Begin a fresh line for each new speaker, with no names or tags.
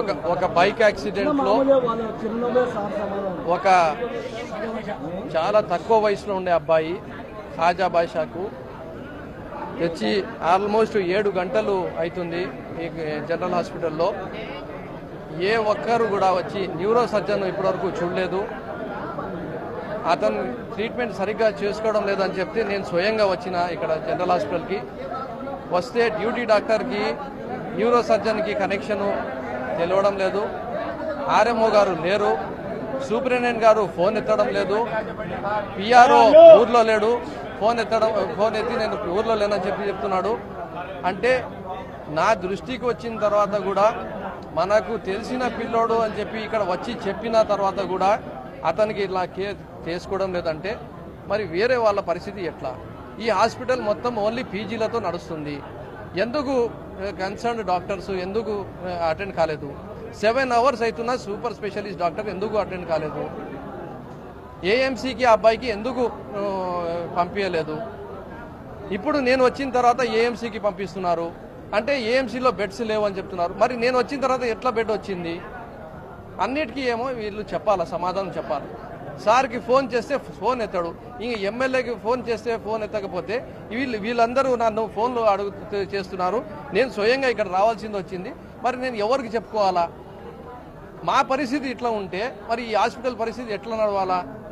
ఒక ఒక bike accident లో
మామూలుగా వాళ్ళ చిరునవ్వే సార్ సమాధానం
ఒక చాలా తక్కువ వయసులో ఉండే అబ్బాయి ఖాజా బాషాకు తెచ్చి ఆల్మోస్ట్ ఏడు గంటలు అవుతుంది ఈ జనరల్ హాస్పిటల్లో ఏ ఒక్కరు కూడా వచ్చి న్యూరో సర్జన్ ఇప్పటివరకు చూడలేదు అతను ట్రీట్మెంట్ సరిగ్గా చేసుకోవడం లేదని చెప్తే నేను స్వయంగా వచ్చిన ఇక్కడ జనరల్ హాస్పిటల్కి వస్తే డ్యూటీ డాక్టర్కి న్యూరో సర్జన్కి కనెక్షను తెలియడం లేదు ఆర్ఎంఓ గారు లేరు సూపరింటెండెంట్ గారు ఫోన్ ఎత్తడం లేదు పిఆర్ఓ ఊర్లో లేడు ఫోన్ ఎత్తడం ఫోన్ ఎత్తి నేను ఊర్లో లేనని చెప్పి చెప్తున్నాడు అంటే నా దృష్టికి వచ్చిన తర్వాత కూడా మనకు తెలిసిన పిల్లోడు అని చెప్పి ఇక్కడ వచ్చి చెప్పిన తర్వాత కూడా అతనికి ఇలా కేర్ చేసుకోవడం లేదంటే మరి వేరే వాళ్ళ పరిస్థితి ఎట్లా ఈ హాస్పిటల్ మొత్తం ఓన్లీ పీజీలతో నడుస్తుంది ఎందుకు కన్సర్న్ డాక్టర్స్ ఎందుకు అటెండ్ కాలేదు సెవెన్ అవర్స్ అవుతున్నా సూపర్ స్పెషలిస్ట్ డాక్టర్ ఎందుకు అటెండ్ కాలేదు ఏఎంసీకి అబ్బాయికి ఎందుకు ఆ, పంపించలేదు ఇప్పుడు నేను వచ్చిన తర్వాత ఏఎంసీకి పంపిస్తున్నారు అంటే ఏఎంసీలో బెడ్స్ లేవు అని చెప్తున్నారు మరి నేను వచ్చిన తర్వాత ఎట్లా బెడ్ వచ్చింది అన్నిటికీ ఏమో వీళ్ళు చెప్పాలా సమాధానం చెప్పాలి సార్కి ఫోన్ చేస్తే ఫోన్ ఎత్తాడు ఇంక ఎమ్మెల్యేకి ఫోన్ చేస్తే ఫోన్ ఎత్తకపోతే వీళ్ళు వీళ్ళందరూ నన్ను ఫోన్లో అడుగు చేస్తున్నారు నేను స్వయంగా ఇక్కడ రావాల్సింది వచ్చింది మరి నేను ఎవరికి చెప్పుకోవాలా మా పరిస్థితి ఇట్లా ఉంటే మరి ఈ హాస్పిటల్ పరిస్థితి ఎట్లా నడవాలా